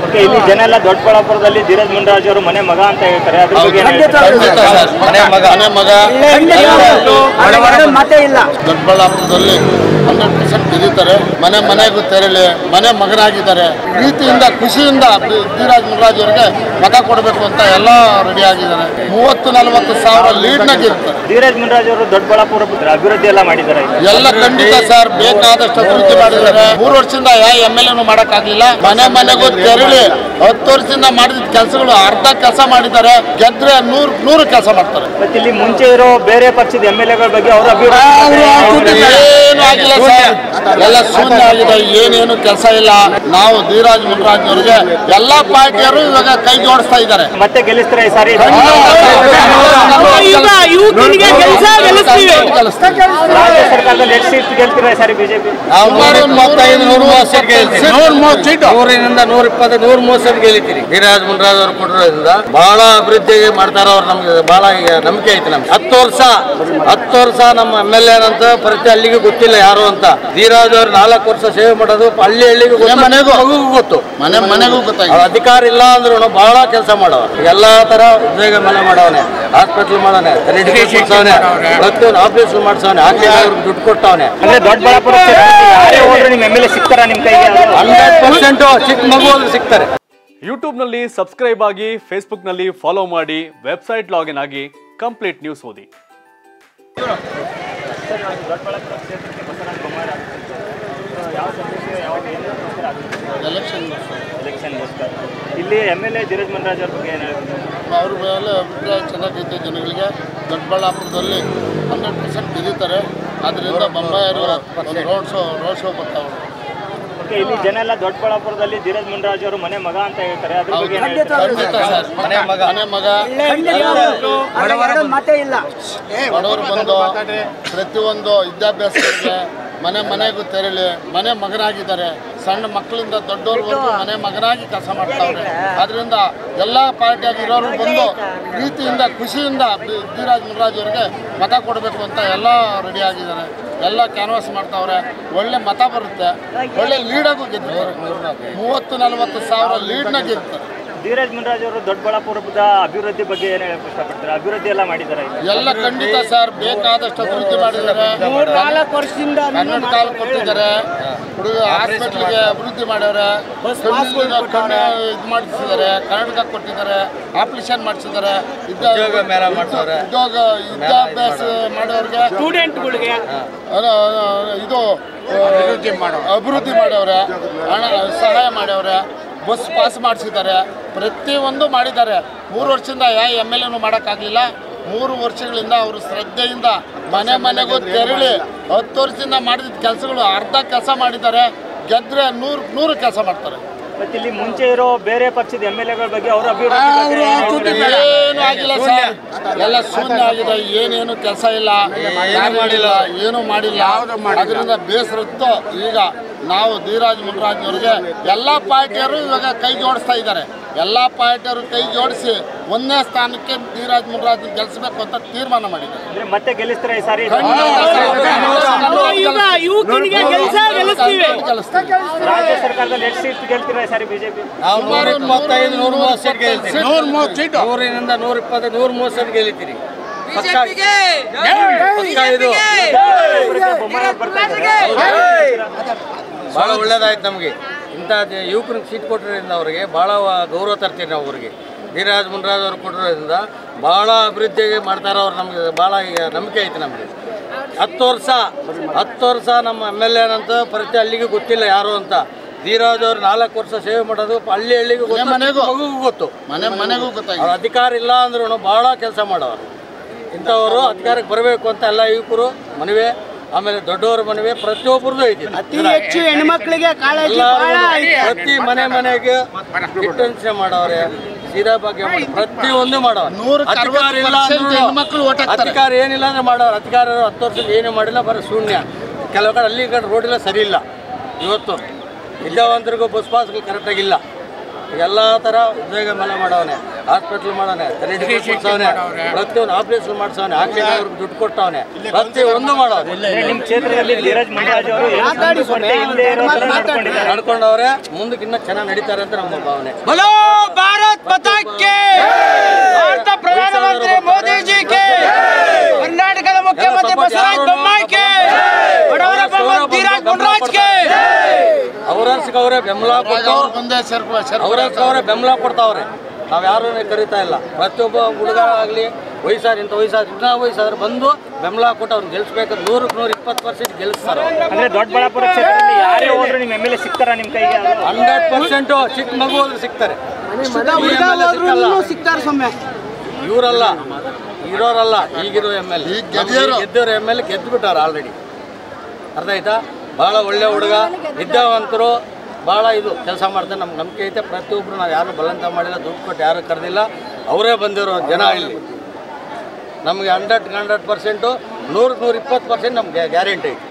Okay ಇಲ್ಲಿ ಜನ ಎಲ್ಲ ದೊಡ್ಡಬಳ್ಳಾಪುರದಲ್ಲಿ ಧೀರಜ್ ಮುನ್ರಾಜ್ ಅವರು ಮನೆ ಮಗ ಅಂತ ಹೇಳ್ತಾರೆ ಅದ್ರ ಬಗ್ಗೆ ಏನ್ ಹೇಳ್ತೀರಾ? ಮನೆ ಮಗ ಮನೆ ಮಗ ಮತ್ತೆ ಇಲ್ಲ ದೊಡ್ಡಬಳ್ಳಾಪುರದಲ್ಲಿ ಹಂಡ್ರೆಡ್ ಪರ್ಸೆಂಟ್ ಗೆದ್ದಿದ್ದಾರೆ ಮನೆ ಮನೆಗೂ ತೆರಳಿ ಮನೆ ಮಗನಾಗಿದ್ದಾರೆ ಪ್ರೀತಿಯಿಂದ ಖುಷಿಯಿಂದ ಬಿ- ಧೀರಾಜ್ ಮುನ್ರಾಜ್ ಅವರಿಗೆ ಮತ ಕೊಡಬೇಕು ಅಂತ ಎಲ್ಲ ರೆಡಿ ಆಗಿದ್ದಾರೆ ಮೂವತ್ತು ನಲವತ್ತು ಸಾವಿರ ಲೀಡ್ನ ಗೆಲ್ತಾರೆ ಧೀರಜ್ ಮುನ್ರಾಜ್ ಅವರು ದೊಡ್ಡಬಳ್ಳಾಪುರ ಅಭಿವೃದ್ಧಿ ಎಲ್ಲ ಮಾಡಿದ್ದಾರೆ ಎಲ್ಲ ಖಂಡಿತ ಸರ್ ಬೇಕಾದಷ್ಟು ಅಭಿವೃದ್ಧಿ ಮಾಡಿದ್ದಾರೆ ಮೂರು ವರ್ಷದಿಂದ ಯಾವ ಎಮ್ ಎಲ್ ಎನು ಮಾಡಕ್ಕಾಗ್ಲಿಲ್ಲ ಮನೆ ಮನೆಗೂ ತೆರಳಿ ಹತ್ತು ವರ್ಷದಿಂದ ಮಾಡಿದ ಕೆಲಸಗಳು ಅರ್ಧ ಕೆಲಸ ಮಾಡಿದ್ದಾರೆ ಗೆದ್ರೆ ನೂರು ನೂರು ಕೆಲಸ ಮಾಡ್ತಾರೆ ಮತ್ತೆ ಇಲ್ಲಿ ಮುಂಚೆ ಇರೋ ಬೇರೆ ಪಕ್ಷದ ಎಂ ಎಲ್ ಎಗಳ ಬಗ್ಗೆ ಅವರು ಅಭಿವೃದ್ಧಿ ಏನು ಆಗಿಲ್ಲ ಸರ್ ಎಲ್ಲ ಶೂನ್ಯ ಆಗಿದೆ ಏನೇನು ಕೆಲಸ ಇಲ್ಲ ನಾವು ಧೀರಾಜ್ ಮುನ್ರಾಜ್ ಅವರಿಗೆ ಎಲ್ಲಾ ಪಾರ್ಟಿಯವರು ಇವಾಗ ಕೈ ಜೋಡಿಸ್ತಾ ಇದ್ದಾರೆ ಮತ್ತೆ ಗೆಲ್ಲಿಸ್ತಾರೆ ಈ ಸಾರಿ ಈಗ ಯುವಕನಿಗೆ ಕೆಲಸ ಗೆಲ್ಲಿಸ್ತೀವಿ ರಾಜ್ಯ ಸರ್ಕಾರದಲ್ಲಿ ಎಷ್ಟು ಸೀಟ್ ಗೆಲ್ತೀರಾ ಈ ಸಾರಿ ಬಿಜೆಪಿ ಸುಮಾರು ಒಂದು ಮೂವತ್ತೈದು ನೂರು ಮೂವತ್ತು ಸೀಟ್ ಗೆಲ್ತೀವಿ. ನೂರು ಮೂವತ್ತು ಸೀಟು ನೂರಿಂದ ನೂರ ಇಪ್ಪತ್ತು ನೂರ ಮೂವತ್ತು ಸಲ ಗೆಲ್ಲಿತೀರಿ ಧೀರಾಜ್ ಮುನ್ರಾಜ್ ಅವರು ಕೊಟ್ಟಿರೋದ್ರಿಂದ ಬಹಳ ಅಭಿವೃದ್ಧಿ ಮಾಡ್ತಾರ ಅವ್ರು ನಮ್ಗೆ ಬಹಳ ಈಗ ನಂಬಿಕೆ ಐತಿ ನಮ್ಗೆ ಹತ್ತು ವರ್ಷ ಹತ್ತು ವರ್ಷ ನಮ್ಮ ಎಮ್ ಎಲ್ ಏನಂತ ಪ್ರತಿ ಹಳ್ಳಿಗೆ ಗೊತ್ತಿಲ್ಲ ಯಾರು ಅಂತ ಧೀರಾಜ್ ಅವ್ರು ನಾಲ್ಕು ವರ್ಷ ಸೇವೆ ಮಾಡೋದು ಹಳ್ಳಿ ಹಳ್ಳಿಗೂ ಗೊತ್ತು, ಮನೆ ಮನೆಗೂ. ಮಗುಗೂ ಗೊತ್ತು ಮನೆ ಮನೆಗೂ ಅವ್ರ ಗೊತ್ತಾಗಿದೆ ಅಧಿಕಾರ ಇಲ್ಲ ಅಂದ್ರೂ ಬಹಳ ಕೆಲಸ ಮಾಡವ ಎಲ್ಲಾ ತರ ಉದ್ಯೋಗ ಮೇಲೆ ಮಾಡವನೆ ಹಾಸ್ಪಿಟ್ಲ್ ಮಾಡವನೆ ಮಾಡ್ಸವನೆ ಪ್ರತಿಯೊಂದು ಆಫೀಸ್ ಮಾಡ್ಸವನೆ ಹಾಕಿ ದುಡ್ಡು ಕೊಟ್ಟವನೆ ಅಂದ್ರೆ ದೊಡ್ಡಬಳ್ಳಾಪುರ ಕ್ಷೇತ್ರದಲ್ಲಿ ಯಾರೇ ಹೋದ್ರೆ ನಿಮ್ ಎಂ ಎಲ್ ಎ ಸಿಗ್ತಾರಾ ನಿಮ್ ಕೈಗೆ ಹಂಡ್ರೆಡ್ ಪರ್ಸೆಂಟ್ ಚಿಕ್ಕ ಮಗು ಹೋದ್ರೆ ಸಿಗ್ತಾರೆ ಯೂಟ್ಯೂಬ್ನಲ್ಲಿ ಸಬ್ಸ್ಕ್ರೈಬ್ ಆಗಿ ಫೇಸ್ಬುಕ್ನಲ್ಲಿ ಫಾಲೋ ಮಾಡಿ ವೆಬ್ಸೈಟ್ ಲಾಗಿನ್ ಆಗಿ ಕಂಪ್ಲೀಟ್ ನ್ಯೂಸ್ ಓದಿ ಎಲೆಕ್ಷನ್ ಎಲೆಕ್ಷನ್ಗೋಸ್ಕರ ಇಲ್ಲಿ M L A Dheeraj Munraj ಅವ್ರ ಬಗ್ಗೆ ಏನು ಹೇಳ್ತೀರಾ ಅವ್ರ ಮೇಲೆ ಅಭಿಪ್ರಾಯ ಚೆನ್ನಾಗೈತೆ ಜನಗಳಿಗೆ ದೊಡ್ಡಬಳ್ಳಾಪುರದಲ್ಲಿ ಹಂಡ್ರೆಡ್ ಪರ್ಸೆಂಟ್ ಗೆದ್ದಿದ್ದಾರೆ ಅದರಿಂದ ಬೊಂಬಾಯರು ಒಂದು ರೋಡ್ ಶೋ ರೋಡ್ ಶೋ ಬರ್ತಾವ್ರು ಓಕೆ ಇಲ್ಲಿ ಜನ ಎಲ್ಲ ದೊಡ್ಡಬಳ್ಳಾಪುರದಲ್ಲಿ ಧೀರಜ್ ಮುನ್ರಾಜ್ ಅವರು ಮನೆ ಮಗ ಅಂತ ಹೇಳ್ತಾರೆ ಅದ್ರ ಬಗ್ಗೆ ಏನ್ ಹೇಳ್ತೀರಾ? ಖಂಡಿತ ಸರ್ ಮನೆ ಮಗ ಮನೆ ಮಗ ಮತ್ತೆ ಇಲ್ಲ ಬಡವರು ಬಂದು ಪ್ರತಿಯೊಂದು ವಿದ್ಯಾಭ್ಯಾಸಗಳಿಗೆ ಮನೆ ಮನೆಗೂ ತೆರಳಿ ಮನೆ ಮಗನಾಗಿದ್ದಾರೆ ಸಣ್ಣ ಮಕ್ಕಳಿಂದ ದೊಡ್ಡವ್ರವರೆಗೂ ಮನೆ ಮಗನಾಗಿ ಕೆಲಸ ಮಾಡ್ತಾವ್ರೆ ಅದರಿಂದ ಎಲ್ಲ ಪಾರ್ಟಿಯಾಗಿರೋರು ಬಂದು ಪ್ರೀತಿಯಿಂದ ಖುಷಿಯಿಂದ ಬಿ- ಧೀರಾಜ್ ಮುನ್ರಾಜ್ ಅವರಿಗೆ ಮತ ಕೊಡಬೇಕು ಅಂತ ಎಲ್ಲ ರೆಡಿ ಆಗಿದ್ದಾರೆ ಎಲ್ಲ ಕ್ಯಾನ್ವಾಸ್ ಮಾಡ್ತಾವ್ರೆ ಒಳ್ಳೆ ಮತ ಬರುತ್ತೆ ಒಳ್ಳೆ ಲೀಡಾಗೂ ಗೆದ್ದಿದ್ದಾರೆ ಮೂವತ್ತು ನಲವತ್ತು ಸಾವಿರ ಲೀಡ್ನ ಗೆದ್ದಿದ್ದಾರೆ ಧೀರಜ್ ಮುನ್ರಾಜ್ ಅವರು ದೊಡ್ಡಬಳ್ಳಾಪುರದ ಅಭಿವೃದ್ಧಿ ಬಗ್ಗೆ ಏನು ಹೇಳಕ್ ಇಷ್ಟಪಡ್ತಾರೆ ಅಭಿವೃದ್ಧಿ ಎಲ್ಲ ಮಾಡಿದ್ದಾರೆ ಇಲ್ಲಿ ಎಲ್ಲ ಖಂಡಿತ ಸರ್ ಬೇಕಾದಷ್ಟು ಅಭಿವೃದ್ಧಿ ಮಾಡಿದ್ದಾರೆ ನಾಲ್ಕು ವರ್ಷದಿಂದ ಕನ್ನಡ ಕಾಲು ಕೊಟ್ಟಿದ್ದಾರೆ ಹುಡುಗ ಹಾಸ್ಪಿಟ್ಲಿಗೆ ಅಭಿವೃದ್ಧಿ ಮಾಡ್ಯಾರೆ ಕಣ್ಣಿಗೆ ಕಣ್ಣು ಇದು ಮಾಡಿಸಿದ್ದಾರೆ ಕನ್ನಡಕ ಕೊಟ್ಟಿದ್ದಾರೆ ಆಪರೇಷನ್ ಮಾಡಿಸಿದ್ದಾರೆ ಉದ್ಯೋಗ ಮೇಳ ಮಾಡ್ಸವ್ರೆ. ಉದ್ಯೋಗ ವಿದ್ಯಾಭ್ಯಾಸ ಮಾಡೋರಿಗೆ ಸ್ಟೂಡೆಂಟ್ಗಳಿಗೆ ಅನ- ಅನ- ಇದು ಅಭಿವೃದ್ಧಿ ಮಾಡವ್ರೆ ಹಣ ಸಹಾಯ ಮಾಡ್ಯವ್ರೆ ಬಸ್ ಪಾಸ್ ಮಾಡಿಸಿದ್ದಾರೆ ಪ್ರತಿಯೊಂದು ಮಾಡಿದ್ದಾರೆ ಮೂರು ವರ್ಷದಿಂದ ಯಾವ ಎಮ್ ಎಲ್ ಎನು ಮಾಡೋಕ್ಕಾಗಲಿಲ್ಲ ಮೂರು ವರ್ಷಗಳಿಂದ ಅವರು ಶ್ರದ್ಧೆಯಿಂದ ಮನೆ ಮನೆಗೂ ತೆರಳಿ ಹತ್ತು ವರ್ಷದಿಂದ ಮಾಡಿದ ಕೆಲಸಗಳು ಅರ್ಧ ಕೆಲಸ ಮಾಡಿದ್ದಾರೆ ಗೆದ್ರೆ ನೂರು ನೂರು ಕೆಲಸ ಮಾಡ್ತಾರೆ ಮತ್ತೆ ಇಲ್ಲಿ ಮುಂಚೆ ಇರೋ ಬೇರೆ ಪಕ್ಷದ ಎಂ ಎಲ್ ಎಗಳ ಬಗ್ಗೆ ಅವರು ಅಭಿವೃದ್ಧಿ ಬಗ್ಗೆ ಏನ್ ಹೇಳ್ತೀರಾ? ಏನು ಆಗಿಲ್ಲ ಸರ್ ಎಲ್ಲ ಶೂನ್ಯ ಆಗಿದೆ ಏನೇನು ಕೆಲಸ ಇಲ್ಲ ಯಾರು ಮಾಡಿಲ್ಲ ಏನು ಮಾಡಿಲ್ಲ ಅದರಿಂದ ಬೇಸರತ್ತು ಈಗ ನಾವು ಧೀರಾಜ್ ಮುನ್ರಾಜ್ ಅವರಿಗೆ ಎಲ್ಲ ಪಾರ್ಟಿಯವರು ಇವಾಗ ಕೈ ಜೋಡಿಸ್ತಾ ಇದ್ದಾರೆ ಎಲ್ಲ ಪಾರ್ಟಿಯವರು ಕೈ ಜೋಡಿಸಿ ಒಂದನೇ ಸ್ಥಾನಕ್ಕೆ ಧೀರಾಜ್ ಮುನ್ರಾಜ್ ಗೆಲ್ಲಿಸಬೇಕು ಅಂತ ತೀರ್ಮಾನ ಮಾಡಿದ್ದಾರೆ ಅಂದ್ರೆ ಮತ್ತೆ ಗೆಲ್ಲಿಸ್ತಾರೆ ಈ ಸಾರಿ ಈಗ ಯುವಕನಿಗೆ ಕೆಲಸ ಗೆಲ್ಲಿಸ್ತೀವಿ ರಾಜ್ಯ ಸರ್ಕಾರದಲ್ಲಿ ಎಷ್ಟು ಸೀಟ್ ಗೆಲ್ತೀರಾ ಈ ಸಾರಿ ಬಿಜೆಪಿ ನಾವು ನೂರ ಇಪ್ಪತ್ತೈದು ನೂರ ಮೂವತ್ತು ಸೀಟ್ ಗೆಲ್ತೀರಿ ನೂರಿಂದ ನೂರ ಇಪ್ಪತ್ತು ನೂರ ಮೂವತ್ತು ಸೀಟ್ ಗೆಲ್ಲಿತೀರಿ ಪಕ್ಕ ಪಕ್ಕ ಇದು ಬಹಳ ಒಳ್ಳೇದಾಯ್ತು ನಮಗೆ ಇಂಥ ಜ- ಯುವಕರಿಗೆ ಸೀಟ್ ಕೊಟ್ಟಿರೋದ್ರಿಂದ ಅವರಿಗೆ ಭಾಳ ಗೌರವ ತರ್ತೀವಿ ನಾವು ಅವ್ರಿಗೆ ಧೀರಾಜ್ ಮುನ್ರಾಜ್ ಅವ್ರು ಕೊಟ್ಟಿರೋದ್ರಿಂದ ಭಾಳ ಅಭಿವೃದ್ಧಿ ಮಾಡ್ತಾರ ಅವ್ರು ನಮಗೆ ಭಾಳ ಈಗ ನಂಬಿಕೆ ಐತಿ ನಮಗೆ ಹತ್ತು ವರ್ಷ ಹತ್ತು ವರ್ಷ ನಮ್ಮ ಎಮ್ ಎಲ್ ಏನಂತ ಪ್ರತಿ ಹಳ್ಳಿಗೆ ಗೊತ್ತಿಲ್ಲ ಯಾರು ಅಂತ ಧೀರಾಜ್ ಅವ್ರು ನಾಲ್ಕು ವರ್ಷ ಸೇವೆ ಮಾಡೋದು ಹಳ್ಳಿ ಹಳ್ಳಿಗೂ ಗೊತ್ತು, ಮನೆಗೂ. ಮಗುಗೂ ಗೊತ್ತು ಮನೆ ಮನೆಗೂ ಅವ್ರ ಗೊತ್ತಾಗಿದೆ ಅಧಿಕಾರ ಇಲ್ಲ ಅಂದ್ರೂ ಭಾಳ ಕೆಲಸ ಮಾಡೋರು ಇಂಥವರು ಅಧಿಕಾರಕ್ಕೆ ಬರಬೇಕು ಅಂತ ಎಲ್ಲ ಯುವಕರು ಮನವಿ ಆಮೇಲೆ ದೊಡ್ಡವರ ಮನವಿ ಪ್ರತಿಯೊಬ್ಬರದು ಐತಿ ಅತಿ ಹೆಚ್ಚು ಹೆಣ್ಮಕ್ಳಿಗೆ ಕಾಳಜಿ ಬಹಳ ಎಲ್ಲರೂ ಐತೆ ಪ್ರತಿ ಮನೆ ಮನೆಗೆ ಕಿಟ್ಟನ್ಸೆ ಮಾಡವ್ರೆ ಸೀದಾ ಬಗ್ಗೆ ಮಾಡಿ ಪ್ರತಿಯೊಂದು ಮಾಡವ್ರೆ ನೂರಕ್ಕೆ ಅಧಿಕಾರ ಅರವತ್ತು ಇಲ್ಲ percent ಅಂದ್ರೂ ಹೆಣ್ಮಕ್ಳು vote ಹಾಕ್ತಾರೆ. ಅಧಿಕಾರ ಏನಿಲ್ಲ ಅಂದ್ರೆ ಮಾಡೋರು ಅಧಿಕಾರ ಹತ್ತು ವರ್ಷದ ಏನು ಮಾಡಿಲ್ಲ ಬರೀ ಶೂನ್ಯ ಕೆಲವು ಕಡೆ ಅಲ್ಲಿ ಕಡೆ ರೋಡ್ ಎಲ್ಲ ಸರಿ ಇಲ್ಲ ಇವತ್ತು ವಿದ್ಯಾವಂತರಿಗೂ ಬಸ್ ಪಾಸ್ಗಳು ಕರೆಕ್ಟಾಗಿಲ್ಲ ಎಲ್ಲ ಥರ ಉದ್ಯೋಗ ಮೇಲೆ ಮಾಡವನೆ ಹಾಸ್ಪಿಟ್ಲ್ ಮಾಡವನೆ ಮಾಡಿಸವನೆ ಪ್ರತಿಯೊಂದು ಆಪರೇಷನ್ ಮಾಡಿಸವನೆ ಆಕ್ಸಿಡೆಂಟ್ ಅವ್ರಿಗೆ ದುಡ್ಡು ಕೊಟ್ಟವನೆ ಪ್ರತಿಯೊಂದು ಮಾಡವನೆ ಅಂದ್ರೆ ನಿಮ್ ಕ್ಷೇತ್ರದಲ್ಲಿ ಧೀರಜ್ ಮುನ್ರಾಜ್ ಅವರು ಏನು ಕುಂದುಕೊರತೆ ಇಲ್ಲದೆ ಇರೋ ತರ ನಡ್ಕೊಂಡಿದ್ದಾರೆ ನಡ್ಕೊಂಡವ್ರೆ ಮುಂದಕ್ಕೆ ಇನ್ನೂ ಚೆನ್ನಾಗಿ ನಡೀತಾರೆ ಅಂತ ನಮ್ಮ ಭಾವನೆ बोलो भारत माता के ಭಾರತ ಪ್ರಧಾನಮಂತ್ರಿ ಮೋದಿ ಜಿ ಕೆ ಕರ್ನಾಟಕದ ಮುಖ್ಯಮಂತ್ರಿ ಬಸವರಾಜ ಬೊಮ್ಮಾಯಿ ಕೆ ಬಡವರ ಬಂಧು ಧೀರಜ್ ಮುನ್ರಾಜ್ ಕೆ ಅವ್ರಸ್ಗೆ ಅವರೇ ಬೆಂಬಲ ಕೊಟ್ಟು ಅವ್ರ ಮುಂದೆ ಸೇರ್ಕೊ ಸೇರ್ಕೊ ಅವ್ರಸ್ಗೆ ಅವರೇ ಬೆಂಬಲ ಕೊಡ್ತಾವ್ರೆ ನಾವು ಯಾರೂ ಕರಿತಾ ಇಲ್ಲ ಪ್ರತಿಯೊಬ್ಬ ಹುಡುಗ ಆಗಲಿ ವಯಸ್ಸಾದ ಇಂಥ ವಯಸ್ಸಾದ ಇನ್ನೂ ವಯಸ್ಸಾದ್ರೆ ಬಂದು ಬೆಂಬಲ ಕೊಟ್ಟು ಅವ್ರು ಗೆಲ್ಲಿಸ್ಬೇಕು ನೂರಕ್ಕೆ ನೂರು ಇಪ್ಪತ್ತು ಪರ್ಸೆಂಟ್ ಗೆಲ್ಲಿಸ್ತಾರೆ ಅಂದ್ರೆ ದೊಡ್ಡಬಳ್ಳಾಪುರ ಕ್ಷೇತ್ರದಲ್ಲಿ ಯಾರೇ ಹೋದ್ರು ನಿಮ್ ಎಮ್ ಎಲ್ ಎ ಸಿಗ್ತಾರ ನಿಮ್ ಕೈಗೆ ಅದು? ಹಂಡ್ರೆಡ್ ಪರ್ಸೆಂಟು ಚಿಕ್ಕ ಮಗು ಹೋದ್ರೆ ಸಿಗ್ತಾರೆ ಈ MLA ಸಿಕ್ಕಲ್ಲ. ಸಿಗ್ತಾರೆ ಸೊಮ್ಮೆ ಇವರಲ್ಲ ಇರೋರಲ್ಲ ಈಗಿರೋ ಎಮ್ ಎಲ್ ಈಗ ಗೆದ್ದಿರೋರು. ಗೆದ್ದಿರೋ ಎಮ್ ಎಲ್ ಗೆದ್ದು ಬಿಟ್ಟಾರ ಆಲ್ರೆಡಿ ಅರ್ಥ ಆಯ್ತಾ ಭಾಳ ಒಳ್ಳೆ ಹುಡುಗ ವಿದ್ಯಾವಂತರು ಭಾಳ ಇದು ಕೆಲಸ ಮಾಡ್ತಾರೆ ನಮ್ಗೆ ನಂಬಿಕೆ ಐತೆ ಪ್ರತಿಯೊಬ್ಬರು ನಾವು ಯಾರು ಬಲವಂತ ಮಾಡಿಲ್ಲ ದುಡ್ಡು ಕೊಟ್ಟು ಯಾರು ಕರೆದಿಲ್ಲ ಅವರೇ ಬಂದಿರೋ ಜನ ಇಲ್ಲಿ ನಮಗೆ ಹಂಡ್ರೆಡ್ ಹಂಡ್ರೆಡ್ ಪರ್ಸೆಂಟು ನೂರಕ್ಕೆ ನೂರು ಇಪ್ಪತ್ತು ಪರ್ಸೆಂಟ್ ನಮಗೆ ಗ್ಯಾರಂಟಿ ಐತೆ